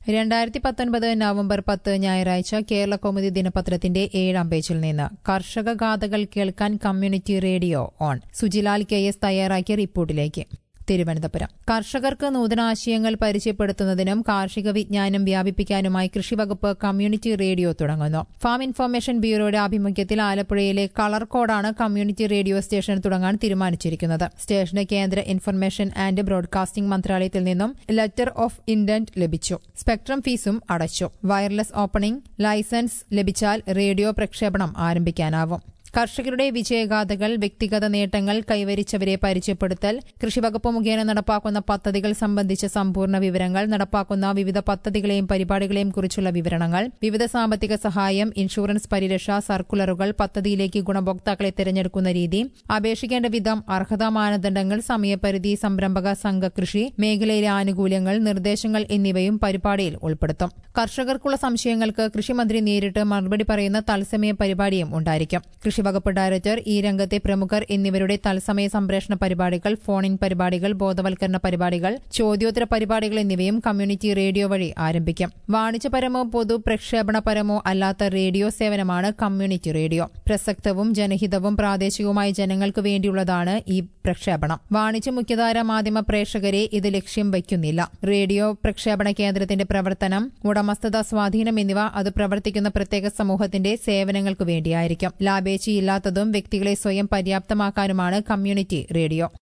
രണ്ടായിരത്തി പത്തൊൻപത് നവംബർ പത്ത് ഞായറാഴ്ച കേരള കൗമുദി ദിനപത്രത്തിന്റെ ഏഴാം പേജിൽ നിന്ന് കർഷക ഗാഥകൾ കേൾക്കാൻ community radio on Sujilal K S തയ്യാറാക്കിയ റിപ്പോർട്ടിലേക്ക് തിരുവനന്തപുരം കർഷകർക്ക് നൂതനാശയങ്ങൾ പരിചയപ്പെടുത്തുന്നതിനും കാർഷിക വിജ്ഞാനം വ്യാപിപ്പിക്കാനുമായി കൃഷിവകുപ്പ് കമ്മ്യൂണിറ്റി റേഡിയോ തുടങ്ങുന്നു ഫാം ഇൻഫർമേഷൻ ബ്യൂറോയുടെ ആഭിമുഖ്യത്തിൽ ആലപ്പുഴയിലെ കളർകോടാണ് കമ്മ്യൂണിറ്റി റേഡിയോ സ്റ്റേഷൻ തുടങ്ങാൻ തീരുമാനിച്ചിരിക്കുന്നത് സ്റ്റേഷന് കേന്ദ്ര ഇൻഫർമേഷൻ ആൻഡ് ബ്രോഡ്കാസ്റ്റിംഗ് മന്ത്രാലയത്തിൽ നിന്നും ലെറ്റർ ഓഫ് ഇന്റന്റ് ലഭിച്ചു സ്പെക്ട്രം ഫീസും അടച്ചു വയർലെസ് ഓപ്പണിംഗ് ലൈസൻസ് ലഭിച്ചാൽ റേഡിയോ പ്രക്ഷേപണം ആരംഭിക്കാനാവും കർഷകരുടെ വിജയഗാഥകൾ വ്യക്തിഗത നേട്ടങ്ങൾ കൈവരിച്ചവരെ പരിചയപ്പെടുത്തൽ കൃഷിവകുപ്പ് മുഖേന നടപ്പാക്കുന്ന പദ്ധതികൾ സംബന്ധിച്ച സമ്പൂർണ്ണ വിവരങ്ങൾ നടപ്പാക്കുന്ന വിവിധ പദ്ധതികളെയും പരിപാടികളെയും കുറിച്ചുള്ള വിവരണങ്ങൾ വിവിധ സാമ്പത്തിക സഹായം ഇൻഷുറൻസ് പരിരക്ഷ സർക്കുലറുകൾ പദ്ധതിയിലേക്ക് ഗുണഭോക്താക്കളെ തിരഞ്ഞെടുക്കുന്ന രീതി അപേക്ഷിക്കേണ്ട വിധം അർഹതാ മാനദണ്ഡങ്ങൾ സമയപരിധി സംരംഭക സംഘ കൃഷി മേഖലയിലെ ആനുകൂല്യങ്ങൾ നിർദ്ദേശങ്ങൾ എന്നിവയും പരിപാടിയിൽ ഉൾപ്പെടുത്തും കർഷകർക്കുള്ള സംശയങ്ങൾക്ക് കൃഷിമന്ത്രി നേരിട്ട് മറുപടി പറയുന്ന തത്സമയ പരിപാടിയും ഉണ്ടായിരിക്കും കൃഷിവകുപ്പ് ഡയറക്ടർ ഈ രംഗത്തെ പ്രമുഖർ എന്നിവരുടെ തത്സമയ സംപ്രേഷണ പരിപാടികൾ ഫോൺ ഇൻ പരിപാടികൾ ബോധവൽക്കരണ പരിപാടികൾ ചോദ്യോത്തര പരിപാടികൾ എന്നിവയും കമ്മ്യൂണിറ്റി റേഡിയോ വഴി ആരംഭിക്കും വാണിജ്യപരമോ പൊതു പ്രക്ഷേപണപരമോ അല്ലാത്ത റേഡിയോ സേവനമാണ് കമ്മ്യൂണിറ്റി റേഡിയോ പ്രസക്തവും ജനഹിതവും പ്രാദേശികവുമായ ജനങ്ങൾക്ക് വേണ്ടിയുള്ളതാണ് ഈ പ്രക്ഷേപണം വാണിജ്യ മുഖ്യധാര മാധ്യമ പ്രേക്ഷകരെ ഇത് ലക്ഷ്യം വയ്ക്കുന്നില്ല റേഡിയോ പ്രക്ഷേപണ കേന്ദ്രത്തിന്റെ പ്രവർത്തനം ഉടമസ്ഥത സ്വാധീനം എന്നിവ അത് പ്രവർത്തിക്കുന്ന പ്രത്യേക സമൂഹത്തിന്റെ സേവനങ്ങൾക്ക് വേണ്ടിയായിരിക്കും ലാഭേച്ഛയില്ലാത്തതും വ്യക്തികളെ സ്വയം പര്യാപ്തമാക്കാനുമാണ് കമ്മ്യൂണിറ്റി റേഡിയോ